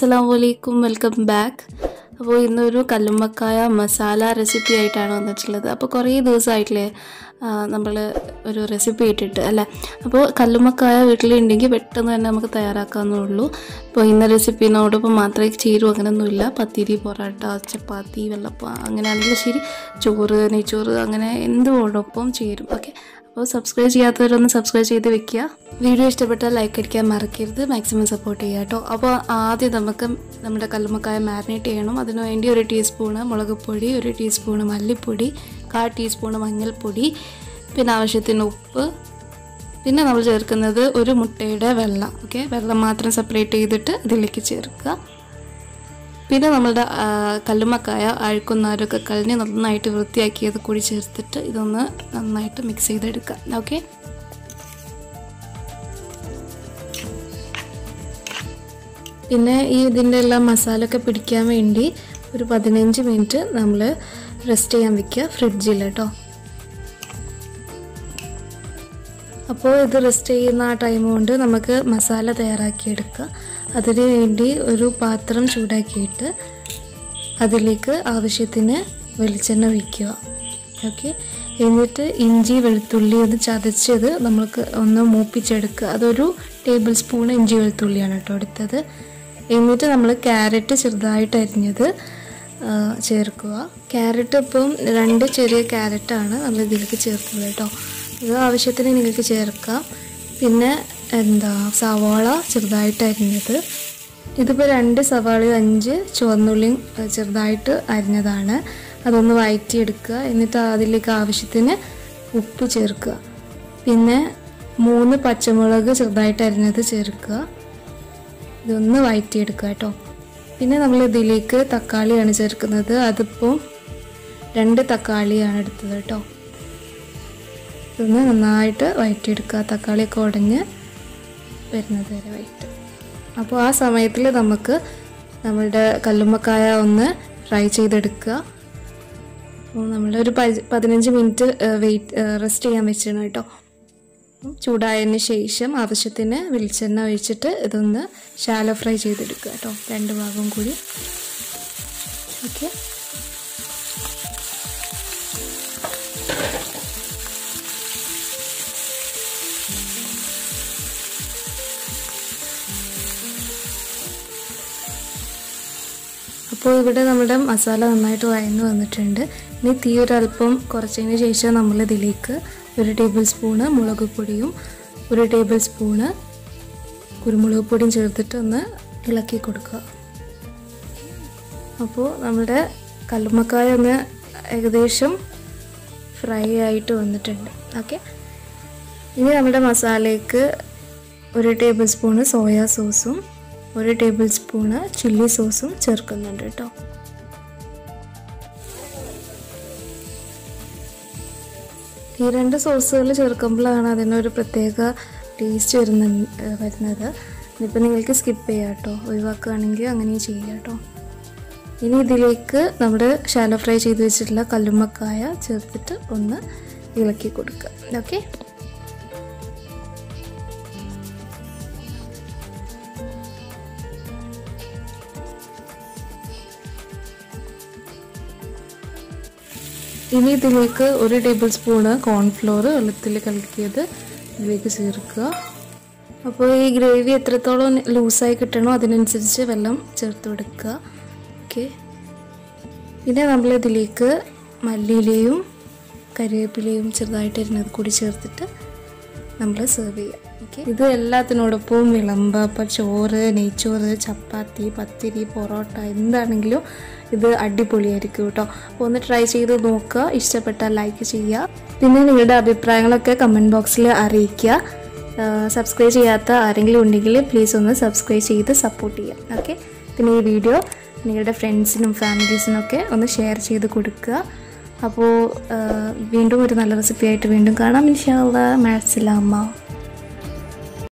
അസ്സലാമു അലൈക്കും welcome back അപ്പോൾ ഇന്നൊരു കല്ലുമ്മക്കായ മസാല റെസിപ്പി ആയിട്ടാണ് വന്നിട്ടുള്ളത് അപ്പോൾ കുറേ ദിവസമായിട്ടില്ലേ നമ്മൾ ഒരു റെസിപ്പി ഇട്ടിട്ട് അല്ലേ അപ്പോൾ കല്ലുമ്മക്കായ വീട്ടിലുണ്ടെങ്കിൽ പെട്ടെന്ന് തന്നെ നമുക്ക് തയ്യാറാക്കാവുന്നുള്ളൂ അപ്പോൾ ഇന്ന റെസിപ്പിനോടൊപ്പം മാത്രമേ ചേരൂ അങ്ങനെയൊന്നുമില്ല പത്തിരി പൊറോട്ട ചപ്പാത്തി വെള്ളപ്പം അങ്ങനെയാണെങ്കിലും ശരി ചോറ് നെയ്ച്ചോറ് അങ്ങനെ എന്തുകൊണ്ടൊപ്പം ചേരും ഓക്കെ അപ്പോൾ സബ്സ്ക്രൈബ് ചെയ്യാത്തവരൊന്ന് സബ്സ്ക്രൈബ് ചെയ്ത് വെക്കുക വീഡിയോ ഇഷ്ടപ്പെട്ടാൽ ലൈക്ക് അടിക്കാൻ മറക്കരുത് മാക്സിമം സപ്പോർട്ട് ചെയ്യുക കേട്ടോ അപ്പോൾ ആദ്യം നമുക്ക് നമ്മുടെ കല്ലുമ്മക്കായ മാരിനേറ്റ് ചെയ്യണം അതിന് വേണ്ടി ഒരു ടീസ്പൂണ് മുളക് പൊടി ഒരു ടീസ്പൂണ് മല്ലിപ്പൊടി കാ ടീസ്പൂണ് മഞ്ഞൾപ്പൊടി പിന്നെ ആവശ്യത്തിന് ഉപ്പ് പിന്നെ നമ്മൾ ചേർക്കുന്നത് ഒരു മുട്ടയുടെ വെള്ളം ഓക്കെ വെള്ളം മാത്രം സെപ്പറേറ്റ് ചെയ്തിട്ട് ഇതിലേക്ക് ചേർക്കുക പിന്നെ നമ്മളുടെ ആ, കല്ലുമ്മക്കായ അഴുക്കുന്നാരൊക്കെ കളഞ്ഞ് നന്നായിട്ട് വൃത്തിയാക്കിയത് കൂടി ചേർത്തിട്ട് ഇതൊന്ന് നന്നായിട്ട് മിക്സ് ചെയ്തെടുക്കാം ഓക്കെ പിന്നെ ഈ ഇതിൻ്റെ എല്ലാം മസാല ഒക്കെ പിടിക്കാൻ വേണ്ടി ഒരു പതിനഞ്ച് മിനിറ്റ് നമ്മൾ റെസ്റ്റ് ചെയ്യാൻ വെക്കുക ഫ്രിഡ്ജിൽ കേട്ടോ അപ്പോൾ ഇത് റെസ്റ്റ് ചെയ്യുന്ന ആ ടൈം കൊണ്ട് നമുക്ക് മസാല തയ്യാറാക്കിയെടുക്കുക അതിന് വേണ്ടി ഒരു പാത്രം ചൂടാക്കിയിട്ട് അതിലേക്ക് ആവശ്യത്തിന് വെളിച്ചെണ്ണ ഒഴിക്കുക ഓക്കെ എന്നിട്ട് ഇഞ്ചി വെളുത്തുള്ളി ഒന്ന് ചതച്ചത് നമുക്ക് ഒന്ന് മൂപ്പിച്ചെടുക്കുക അതൊരു ടേബിൾ സ്പൂൺ ഇഞ്ചി വെളുത്തുള്ളിയാണ് കേട്ടോ എടുത്തത് എന്നിട്ട് നമ്മൾ ക്യാരറ്റ് ചെറുതായിട്ട് അരിഞ്ഞത് ആ, ചേർക്കുക ക്യാരറ്റ് ഇപ്പം രണ്ട് ചെറിയ ക്യാരറ്റാണ് നമ്മൾ ഇതിലേക്ക് ചേർക്കുന്നത് കേട്ടോ ഇത് ആവശ്യത്തിന് നിങ്ങൾക്ക് ചേർക്കാം പിന്നെ എന്താ സവാള ചെറുതായിട്ട് അരിഞ്ഞത് ഇതിപ്പോൾ രണ്ട് സവാളയും അഞ്ച് ചുവന്നുള്ളിയും ഏഹ്, ചെറുതായിട്ട് അരിഞ്ഞതാണ് അതൊന്ന് വഴറ്റിയെടുക്കുക എന്നിട്ട് അതിലേക്ക് ആവശ്യത്തിന് ഉപ്പ് ചേർക്കുക പിന്നെ മൂന്ന് പച്ചമുളക് ചെറുതായിട്ട് അരിഞ്ഞത് ചേർക്കുക ഇതൊന്ന് വഴറ്റിയെടുക്കുക കേട്ടോ പിന്നെ നമ്മൾ ഇതിലേക്ക് തക്കാളിയാണ് ചേർക്കുന്നത് അതിപ്പോൾ രണ്ട് തക്കാളിയാണ് എടുത്തത് കേട്ടോ ഇതൊന്ന് നന്നായിട്ട് വഴറ്റിയെടുക്കുക തക്കാളിയൊക്കെ ഉടഞ്ഞ് വരുന്നത് വരെ വഴറ്റുക അപ്പോൾ ആ സമയത്തിൽ നമുക്ക് നമ്മളുടെ കല്ലുമ്മക്കായ ഒന്ന് ഫ്രൈ ചെയ്തെടുക്കുക അപ്പോൾ നമ്മൾ ഒരു പതി- പതിനഞ്ച് മിനിറ്റ് വെയിറ്റ് റെസ്റ്റ് ചെയ്യാൻ വെച്ചാണ് കേട്ടോ ഉം, ചൂടായതിന് ശേഷം ആവശ്യത്തിന് വെളിച്ചെണ്ണ ഒഴിച്ചിട്ട് ഇതൊന്ന് ശാലോ ഫ്രൈ ചെയ്തെടുക്കുക കേട്ടോ രണ്ട് ഭാഗം കൂടി ഓക്കെ അപ്പോൾ ഇവിടെ നമ്മുടെ മസാല നന്നായിട്ട് വഴന്നു വന്നിട്ടുണ്ട് ഇനി തീ ഒരല്പം കുറച്ചതിന് ശേഷം നമ്മൾ ഇതിലേക്ക് ഒരു ടേബിൾ സ്പൂണ് മുളക് പൊടിയും ഒരു ടേബിൾ സ്പൂണ് കുരുമുളക് പൊടിയും ചേർത്തിട്ട് ഒന്ന് ഇളക്കി കൊടുക്കുക അപ്പോൾ നമ്മുടെ കല്ലുമ്മക്കായ ഒന്ന് ഏകദേശം ഫ്രൈ ആയിട്ട് വന്നിട്ടുണ്ട് ഓക്കെ ഇനി നമ്മുടെ മസാലയ്ക്ക് ഒരു ടേബിൾ സ്പൂണ് സോയാ സോസും ഒരു ടേബിൾ സ്പൂണ് ചില്ലി സോസും ചേർക്കുന്നുണ്ട് കേട്ടോ ഈ രണ്ട് സോസുകൾ ചേർക്കുമ്പോഴാണ് അതിനൊരു പ്രത്യേക ടേസ്റ്റ് വരുന്ന വരുന്നത് ഇനിയിപ്പോൾ നിങ്ങൾക്ക് സ്കിപ്പ് ചെയ്യാം കേട്ടോ ഒഴിവാക്കുകയാണെങ്കിൽ അങ്ങനെ ചെയ്യാം കേട്ടോ ഇനി ഇതിലേക്ക് നമ്മുടെ ഷാലോ ഫ്രൈ ചെയ്ത് വെച്ചിട്ടുള്ള കല്ലുമ്മക്കായ ചേർത്തിട്ട് ഒന്ന് ഇളക്കി കൊടുക്കുക ഓക്കെ ഇനി ഇതിലേക്ക് ഒരു ടേബിൾ സ്പൂണ് കോൺഫ്ലോർ വെള്ളത്തിൽ കലക്കിയത് ഇതിലേക്ക് ചേർക്കുക അപ്പോൾ ഈ ഗ്രേവി എത്രത്തോളം ലൂസായി കിട്ടണോ അതിനനുസരിച്ച് വെള്ളം ചേർത്ത് കൊടുക്കുക ഓക്കെ പിന്നെ നമ്മൾ ഇതിലേക്ക് മല്ലിയിലയും കരിവേപ്പിലയും ചെറുതായിട്ട് അരിഞ്ഞത് കൂടി ചേർത്തിട്ട് നമ്മൾ സെർവ് ചെയ്യാം ഓക്കെ ഇത് എല്ലാത്തിനോടൊപ്പം വിളമ്പ ഇപ്പോൾ ചോറ് നെയ്ച്ചോറ് ചപ്പാത്തി പത്തിരി പൊറോട്ട എന്താണെങ്കിലും ഇത് അടിപൊളിയായിരിക്കും കേട്ടോ അപ്പോൾ ഒന്ന് ട്രൈ ചെയ്ത് നോക്കുക ഇഷ്ടപ്പെട്ടാൽ ലൈക്ക് ചെയ്യുക പിന്നെ നിങ്ങളുടെ അഭിപ്രായങ്ങളൊക്കെ കമൻറ്റ് ബോക്സിൽ അറിയിക്കുക സബ്സ്ക്രൈബ് ചെയ്യാത്ത ആരെങ്കിലും ഉണ്ടെങ്കിൽ പ്ലീസ് ഒന്ന് സബ്സ്ക്രൈബ് ചെയ്ത് സപ്പോർട്ട് ചെയ്യാം ഓക്കെ പിന്നെ ഈ വീഡിയോ നിങ്ങളുടെ ഫ്രണ്ട്സിനും ഫാമിലീസിനും ഒക്കെ ഒന്ന് ഷെയർ ചെയ്ത് കൊടുക്കുക അപ്പോൾ വീണ്ടും ഒരു നല്ല റെസിപ്പി ആയിട്ട് വീണ്ടും കാണാം ഇൻഷാല്ല മാത്സിലാമ്മ